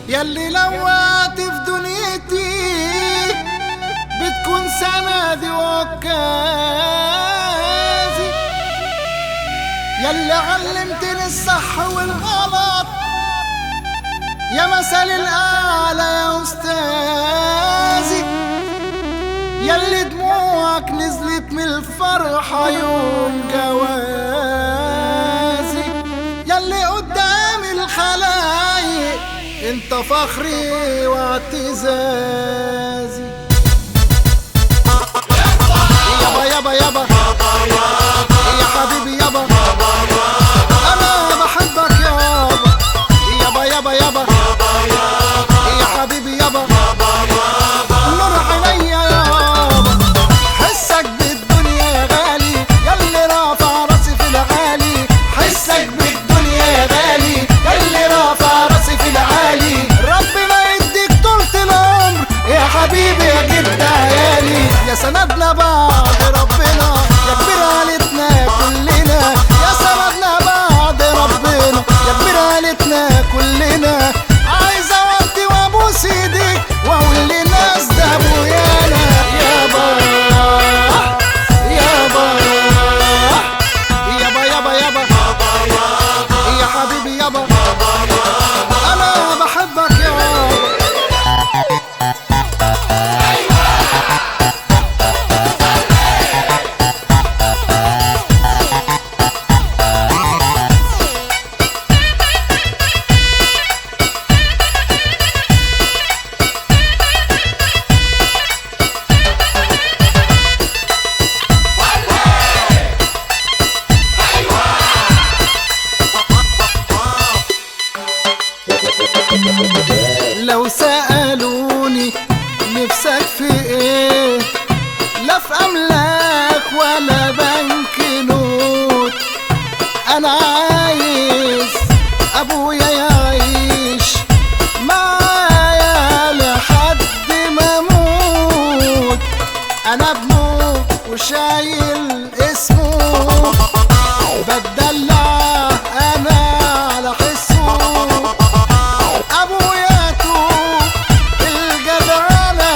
ياللي لوعت في دنيتي بتكون سندي وكازي ياللي علمتني الصح والغلط يا مثل الأعلى يا أستاذي ياللي دموعك نزلت من الفرحة يوم جوازي ياللي قدام الخلايق انت فخري واعتزازي يابا يابا يابا يا حبيبي يابا انا بحبك يابا يابا يابا يابا يا حبيبي يابا نور عينيا يابا حسك بالدنيا يا غالي ياللي رافع راسي في العالي حسك بالدنيا يا غالي ياللي رافع راسي في العالي ربنا يديك طولة العمر يا حبيبي يا جد عيالي يا سندنا بعد ربنا يا كبير عيلتنا كلنا يا سندنا بعد ربنا يا كبير عيلتنا كلنا عايز اودي وابوس ايديك واقول للناس ده ابويانا يابا يابا يابا يابا يابا يا حبيبي يابا انا بحبك يابا لو سألوني نفسك في ايه لا في املاك ولا بنك نوت انا عايز ابويا يعيش معايا لحد ما اموت انا ابنه وشايل اسمه بتدلع انا على حسه ابويا توب الجدعنة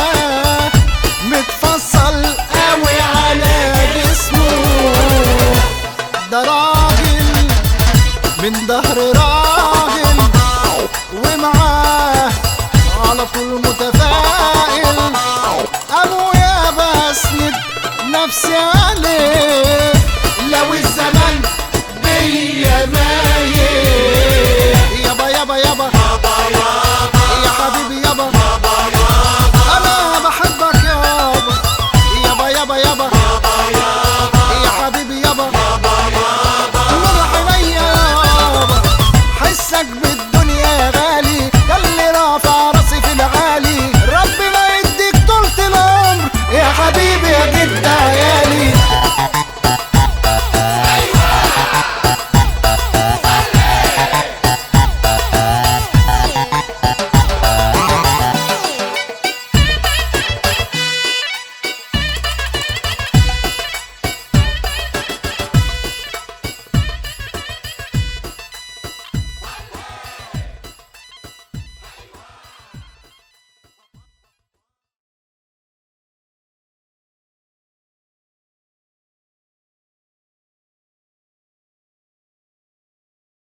متفصل قوي على جسمه ده راجل من ظهر راجل ومعاه على طول متفائل ابويا بسند نفسي عليه لو الزمن بيا مايل يابا يابا يابا